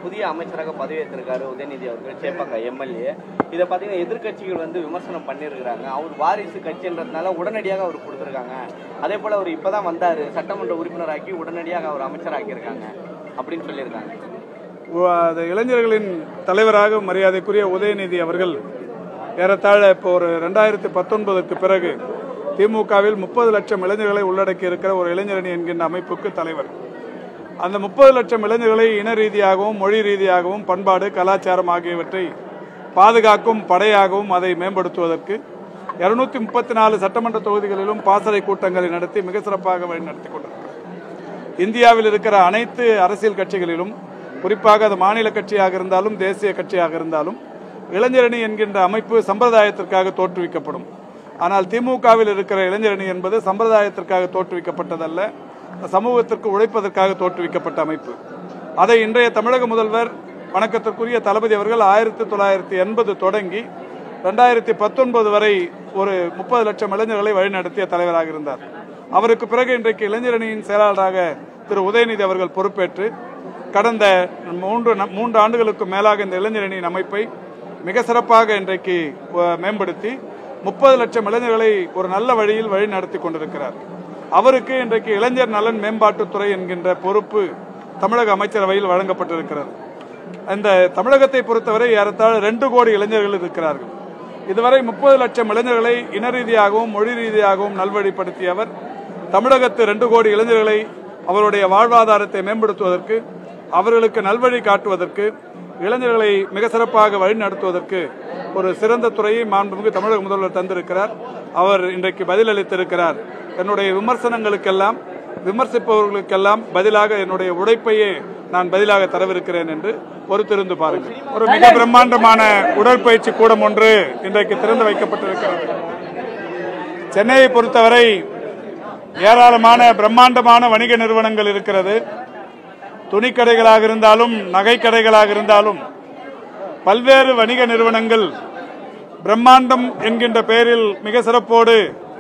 புதிய அமைச்சராக பதவியேற்றிருக்காரு உதயநிதி அவர்கள் சேப்பாங்க எம்எல்ஏ இதை பார்த்தீங்கன்னா எதிர்க்கட்சிகள் வந்து விமர்சனம் பண்ணியிருக்கிறாங்க அவர் வாரிசு கட்சின்றதுனால உடனடியாக அவர் கொடுத்துருக்காங்க அதே போல அவர் இப்பதான் வந்தாரு சட்டமன்ற உறுப்பினராக்கி உடனடியாக அவர் அமைச்சராக்கியிருக்காங்க அப்படின்னு சொல்லியிருக்காங்க உ- அது இளைஞர்களின் தலைவராக மரியாதைக்குரிய உதயநிதி அவர்கள் ஏறத்தாழ இப்போ ஒரு ரெண்டாயிரத்தி பத்தொன்பதுக்கு பிறகு திமுகவில் முப்பது லட்சம் இளைஞர்களை உள்ளடக்கி இருக்கிற ஒரு இளைஞரணி என்கின்ற அமைப்புக்கு தலைவர் அந்த முப்பது லட்சம் இளைஞர்களை இன ரீதியாகவும் மொழி ரீதியாகவும் பண்பாடு கலாச்சாரம் ஆகியவற்றை பாதுகாக்கும் படையாகவும் அதை மேம்படுத்துவதற்கு இருநூத்தி முப்பத்தி நாலு சட்டமன்ற தொகுதிகளிலும் பாசறை கூட்டங்களை நடத்தி மிக சிறப்பாக வழிநடத்தி கொண்டிருக்கிறார் இந்தியாவில் இருக்கிற அனைத்து அரசியல் கட்சிகளிலும் குறிப்பாக அது மாநில கட்சியாக இருந்தாலும் தேசிய கட்சியாக இருந்தாலும் இளைஞரணி என்கின்ற அமைப்பு சம்பிரதாயத்திற்காக தோற்றுவிக்கப்படும் ஆனால் திமுகவில் இருக்கிற இளைஞரணி என்பது சம்பிரதாயத்திற்காக தோற்றுவிக்கப்பட்டதல்ல சமூகத்திற்கு உழைப்பதற்காக தோற்றுவிக்கப்பட்ட அமைப்பு அதை இன்றைய தமிழக முதல்வர் வணக்கத்திற்குரிய தளபதி அவர்கள் ஆயிரத்தி தொள்ளாயிரத்தி எண்பது தொடங்கி ரெண்டாயிரத்தி பத்தொன்பது வரை ஒரு முப்பது லட்சம் இளைஞர்களை வழிநடத்திய தலைவராக இருந்தார் அவருக்கு பிறகு இன்றைக்கு இளைஞரணியின் செயலாளராக திரு உதயநிதி அவர்கள் பொறுப்பேற்று கடந்த மூன்று மூன்று ஆண்டுகளுக்கு மேலாக இந்த இளைஞரணியின் அமைப்பை மிக சிறப்பாக இன்றைக்கு அஹ், மேம்படுத்தி முப்பது லட்சம் இளைஞர்களை ஒரு நல்ல வழியில் வழி நடத்தி கொண்டிருக்கிறார் அவருக்கு இன்றைக்கு இளைஞர் நலன் மேம்பாட்டுத்துறை என்கின்ற பொறுப்பு தமிழக அமைச்சரவையில் வழங்கப்பட்டிருக்கிறது இந்த தமிழகத்தை பொறுத்தவரை ஏறத்தாழ ரெண்டு கோடி இளைஞர்கள் இருக்கிறார்கள் இதுவரை முப்பது லட்சம் இளைஞர்களை இன ரீதியாகவும் மொழி ரீதியாகவும் நல்வழிப்படுத்தியவர் தமிழகத்து ரெண்டு கோடி இளைஞர்களை அவருடைய வாழ்வாதாரத்தை மேம்படுத்துவதற்கு அவர்களுக்கு நல்வழி காட்டுவதற்கு இளைஞர்களை மிக சிறப்பாக வழிநடத்துவதற்கு ஒரு சிறந்த துறையை மாண்புமிகு தமிழக முதல்வர் தந்திருக்கிறார் அவர் இன்றைக்கு பதிலளித்திருக்கிறார் என்னுடைய விமர்சனங்களுக்கெல்லாம் விமர்சிப்பவர்களுக்கெல்லாம் பதிலாக என்னுடைய உழைப்பையே நான் பதிலாக தரவிருக்கிறேன் என்று பொறுத்திருந்து பாருங்கள் ஒரு மிக பிரம்மாண்டமான உடற்பயிற்சி கூடம் ஒன்று இன்றைக்கு திறந்து வைக்கப்பட்டிருக்கிறது சென்னையை பொறுத்தவரை ஏராளமான பிரம்மாண்டமான வணிக நிறுவனங்கள் இருக்கிறது துணிக்கடைகளாக இருந்தாலும் நகைக்கடைகளாக இருந்தாலும் பல்வேறு வணிக நிறுவனங்கள் பிரம்மாண்டம் என்கின்ற பெயரில் மிக சிறப்போடு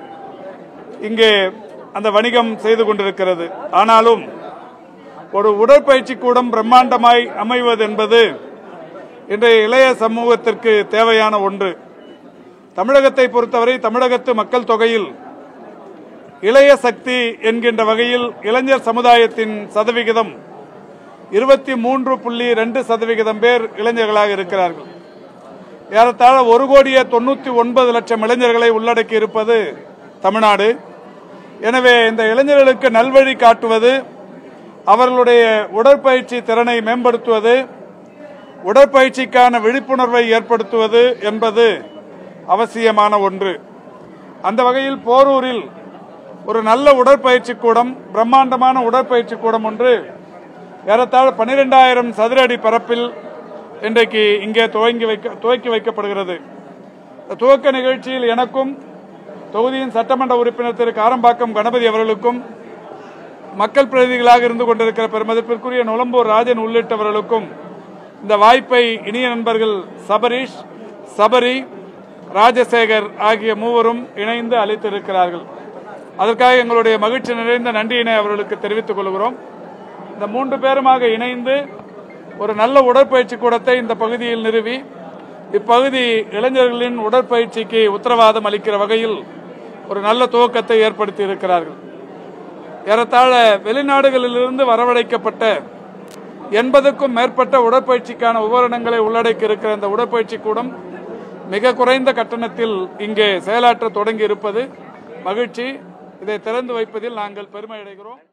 இங்கே அந்த வணிகம் செய்து கொண்டிருக்கிறது ஆனாலும் ஒரு உடற்பயிற்சி கூடம் பிரம்மாண்டமாய் அமைவது என்பது இன்றைய இளைய சமூகத்திற்கு தேவையான ஒன்று தமிழகத்தை பொறுத்தவரை தமிழகத்து மக்கள் தொகையில் இளைய சக்தி என்கின்ற வகையில் இளைஞர் சமுதாயத்தின் சதவிகிதம் இருபத்தி மூன்று புள்ளி ரெண்டு சதவிகிதம் பேர் இளைஞர்களாக இருக்கிறார்கள் ஏறத்தாழ ஒரு கோடியே தொண்ணூத்தி ஒன்பது லட்சம் இளைஞர்களை உள்ளடக்கி இருப்பது தமிழ்நாடு எனவே இந்த இளைஞர்களுக்கு நல்வழி காட்டுவது அவர்களுடைய உடற்பயிற்சி திறனை மேம்படுத்துவது உடற்பயிற்சிக்கான விழிப்புணர்வை ஏற்படுத்துவது என்பது அவசியமான ஒன்று அந்த வகையில் போரூரில் ஒரு நல்ல உடற்பயிற்சி கூடம் பிரம்மாண்டமான உடற்பயிற்சி கூடம் ஒன்று ஏறத்தாழ பன்னிரெண்டாயிரம் சதுர அடி பரப்பில் இன்றைக்கு இங்கே துவங்கி வைக்க துவக்கி வைக்கப்படுகிறது இந்த துவக்க நிகழ்ச்சியில் எனக்கும் தொகுதியின் சட்டமன்ற உறுப்பினர் திரு காரம்பாக்கம் கணபதி அவர்களுக்கும் மக்கள் பிரதிநிதிகளாக இருந்து கொண்டிருக்கிற பெருமதிப்பிற்குரிய நுளம்பூர் ராஜன் உள்ளிட்டவர்களுக்கும் இந்த வாய்ப்பை இனிய நண்பர்கள் சபரீஷ் சபரி ராஜசேகர் ஆகிய மூவரும் இணைந்து அளித்திருக்கிறார்கள் அதற்காக எங்களுடைய மகிழ்ச்சி நிறைந்த நன்றியினை அவர்களுக்கு தெரிவித்துக் கொள்கிறோம் இந்த மூன்று பேருமாக இணைந்து ஒரு நல்ல உடற்பயிற்சி கூடத்தை இந்த பகுதியில் நிறுவி இப்பகுதி இளைஞர்களின் உடற்பயிற்சிக்கு உத்தரவாதம் அளிக்கிற வகையில் ஒரு நல்ல துவக்கத்தை ஏற்படுத்தி இருக்கிறார்கள் ஏறத்தாழ வெளிநாடுகளிலிருந்து வரவழைக்கப்பட்ட எண்பதுக்கும் மேற்பட்ட உடற்பயிற்சிக்கான உபகரணங்களை உள்ளடக்கி இருக்கிற இந்த உடற்பயிற்சி கூடம் மிக குறைந்த கட்டணத்தில் இங்கே செயலாற்ற தொடங்கி இருப்பது மகிழ்ச்சி இதை திறந்து வைப்பதில் நாங்கள் பெருமை அடைகிறோம்